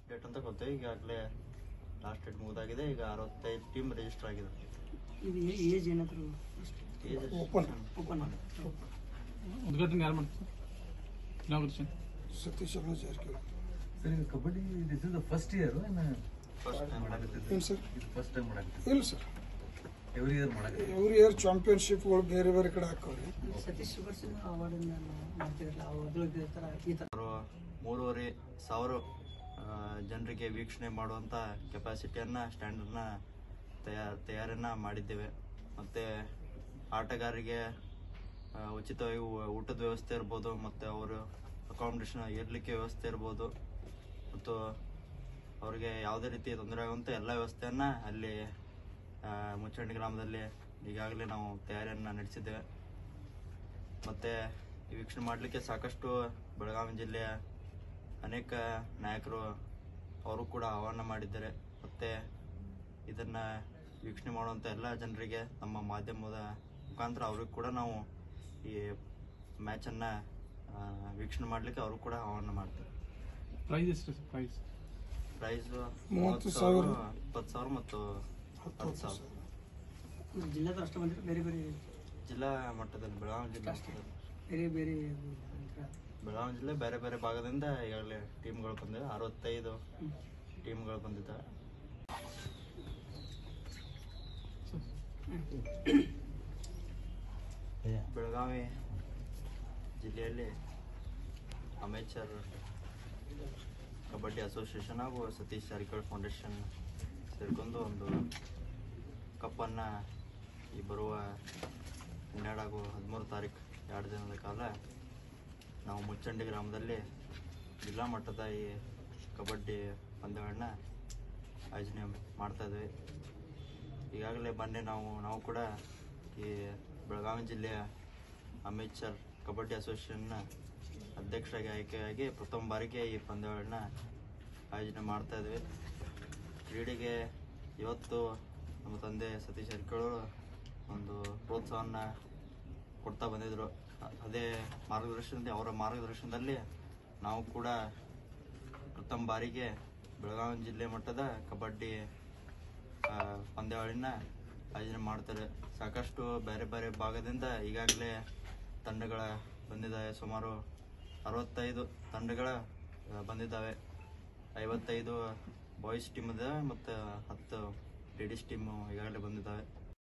Date ಅಂತ ಗೊತ್ತು ಈಗಾಗಲೇ ಲಾಸ್ಟ್ ಡೇಟ್ ಮುಗಿದಾಗಿದೆ ಈಗ ಅರವತ್ತೈದು ಟೀಮ್ ರಿಜಿಸ್ಟರ್ ಆಗಿದೆ ಇದು ಏಜ್ ಏನಾದ್ರು ಏಜ್ Open. ಓಪನ್ ಉದ್ಘಾಟನೆ ಯಾರು ಮಾಡ್ತಾರೆ ಇನಾಗ್ರೇಷನ್ ಸತೀಶ್ ಅಣ್ಣ ಜಾರಕಿಹೊಳಿ ಸರ್ ಇದು kabaddi this is the first year first time ಏನು ಸರ್ ಇದು ಫಸ್ಟ್ ಟೈಮ್ ಮಾಡಕ್ಕೆ ಇಲ್ಲ ಸರ್ ಎವ್ರಿ ಇಯರ್ ಮಾಡಕ್ಕೆ ಎವ್ರಿ ಇಯರ್ ಚಾಂಪಿಯನ್ಶಿಪ್ಗಳು ಬೇರೆ ಬೇರೆ ಕಡೆ ಹಾಕವ್ರಿ ಸತೀಶ್ ಶುಗರ್ ಸಿಂಗ್ ಅವಾರ್ಡ್ ಮಾಡ್ತಿರಲ್ಲ ಅದ್ರೊಳಗೆ ಈ ಥರ ಈ ಥರ ಸುಮಾರು ಮೂರುವರೆ ಸಾವಿರ ಜನರಿಗೆ ವೀಕ್ಷಣೆ ಮಾಡುವಂಥ ಕೆಪಾಸಿಟಿಯನ್ನು ಸ್ಟ್ಯಾಂಡರ್ಡ್ನ ತಯಾರ ತಯಾರನ್ನು ಮಾಡಿದ್ದೇವೆ ಮತ್ತು ಆಟಗಾರರಿಗೆ ಆ, ಉಚಿತವಾಗಿ ಊ- ಊಟದ ವ್ಯವಸ್ಥೆ ಇರ್ಬೋದು ಮತ್ತು ಅವರು ಅಕಾಮಿಡೇಷನ್ ಇರಲಿಕ್ಕೆ ವ್ಯವಸ್ಥೆ ಇರ್ಬೋದು ಮತ್ತು ಅವರಿಗೆ ಯಾವುದೇ ರೀತಿ ತೊಂದರೆ ಆಗುವಂಥ ಎಲ್ಲ ವ್ಯವಸ್ಥೆಯನ್ನು ಅಲ್ಲಿ ಆ, ಮುಚ್ಚಂಡಿ ಗ್ರಾಮದಲ್ಲಿ ಈಗಾಗಲೇ ನಾವು ತಯಾರಿಯನ್ನು ನಡೆಸಿದ್ದೇವೆ ಮತ್ತು ಈ ವೀಕ್ಷಣೆ ಮಾಡಲಿಕ್ಕೆ ಸಾಕಷ್ಟು ಬೆಳಗಾವಿ ಜಿಲ್ಲೆಯ ಅನೇಕ ನಾಯಕರು ಅವರು ಕೂಡ ಆಹ್ವಾನ ಮಾಡಿದ್ದಾರೆ ಮತ್ತು ಇದನ್ನು ವೀಕ್ಷಣೆ ಮಾಡುವಂಥ ಎಲ್ಲ ಜನರಿಗೆ ನಮ್ಮ ಮಾಧ್ಯಮದ ಮುಖಾಂತರ ಅವ್ರಿಗೆ ಕೂಡ ನಾವು ಈ ಮ್ಯಾಚನ್ನು ವೀಕ್ಷಣೆ ಮಾಡಲಿಕ್ಕೆ ಅವರು ಕೂಡ ಆಹ್ವಾನ ಮಾಡ್ತಾರೆ ಪ್ರೈಸ್ ಎಷ್ಟು ಸರ್ ಪ್ರೈಸ್ ಪ್ರೈಸ್ ಮೂವತ್ತು ಸಾವಿರ. ಇಪ್ಪತ್ತು ಸಾವಿರ ಮತ್ತು ಹತ್ತು ಹತ್ತು ಹತ್ತು ಸಾವಿರ ಸಾವಿರ ಜಿಲ್ಲಾದ ಅಷ್ಟು ಬಂದರೆ ಬೇರೆ ಬೇರೆ ಜಿಲ್ಲಾ ಮಟ್ಟದಲ್ಲಿ ಬೆಳಗಾವಿ ಜಿಲ್ಲಾ ಮಟ್ಟದಲ್ಲಿ ಬೇರೆ ಬೇರೆ ಒಂಥರ ಬೆಳಗಾವಿ ಜಿಲ್ಲೆ ಬೇರೆ ಬೇರೆ ಭಾಗದಿಂದ ಈಗಾಗಲೇ ಟೀಮ್ಗಳು ಬಂದಿವೆ ಅರವತ್ತೈದು ಟೀಮ್ಗಳು ಬಂದಿದ್ದಾವೆ ಬೆಳಗಾವಿ ಜಿಲ್ಲೆಯಲ್ಲಿ ಅಮೇಚರ್ ಕಬಡ್ಡಿ ಅಸೋಸಿಯೇಷನ್ ಹಾಗೂ ಸತೀಶ್ ಜಾರಕಿಹೊಳಿ ಫೌಂಡೇಶನ್ ಸೇರ್ಕೊಂಡು ಒಂದು ಕಪ್ಪನ್ನು ಈ ಬರುವ ಹನ್ನೆರಡು ಹಾಗೂ ಹದಿಮೂರು ತಾರೀಕು ಎರಡು ದಿನದ ಕಾಲ ನಾವು ಮುಚ್ಚಂಡಿ ಗ್ರಾಮದಲ್ಲಿ ಜಿಲ್ಲಾ ಮಟ್ಟದ ಈ ಕಬಡ್ಡಿ ಪಂದ್ಯಗಳನ್ನ ಆಯೋಜನೆ ಮಾಡ್ತಾ ಇದ್ವಿ ಈಗಾಗಲೇ ಮೊನ್ನೆ ನಾವು ನಾವು ಕೂಡ ಈ ಬೆಳಗಾವಿ ಜಿಲ್ಲೆಯ ಅಮೇಚರ್ ಕಬಡ್ಡಿ ಅಸೋಸಿಯೇಷನ್ನ ಅಧ್ಯಕ್ಷರಾಗಿ ಆಯ್ಕೆಯಾಗಿ ಪ್ರಥಮ ಬಾರಿಗೆ ಈ ಪಂದ್ಯಗಳನ್ನ ಆಯೋಜನೆ ಮಾಡ್ತಾ ಇದ್ವಿ ಕ್ರೀಡೆಗೆ ಇವತ್ತು ನಮ್ಮ ತಂದೆ ಸತೀಶ್ ಜಾರಕಿಹೊಳಿ ಒಂದು ಪ್ರೋತ್ಸಾಹನ ಕೊಡ್ತಾ ಬಂದಿದ್ರು ಅ- ಅದೇ ಮಾರ್ಗದರ್ಶನದಲ್ಲಿ ಅವರ ಮಾರ್ಗದರ್ಶನದಲ್ಲಿ ನಾವು ಕೂಡ ಪ್ರಥಮ ಬಾರಿಗೆ ಬೆಳಗಾವಿ ಜಿಲ್ಲೆ ಮಟ್ಟದ ಕಬಡ್ಡಿ ಆ, ಪಂದ್ಯಾವಳಿನ ಆಯೋಜನೆ ಮಾಡ್ತಾರೆ ಸಾಕಷ್ಟು ಬೇರೆ ಬೇರೆ ಭಾಗದಿಂದ ಈಗಾಗಲೇ ತಂಡಗಳ ಬಂದಿದ್ದಾವೆ ಸುಮಾರು ಅರವತ್ತೈದು ತಂಡಗಳ ಆ, ಬಂದಿದ್ದಾವೆ ಐವತ್ತೈದು ಬಾಯ್ಸ್ ಟೀಮ್ ಇದೆ ಮತ್ತು ಹತ್ತು ಲೇಡೀಸ್ ಟೀಮು ಈಗಾಗಲೇ ಬಂದಿದ್ದಾವೆ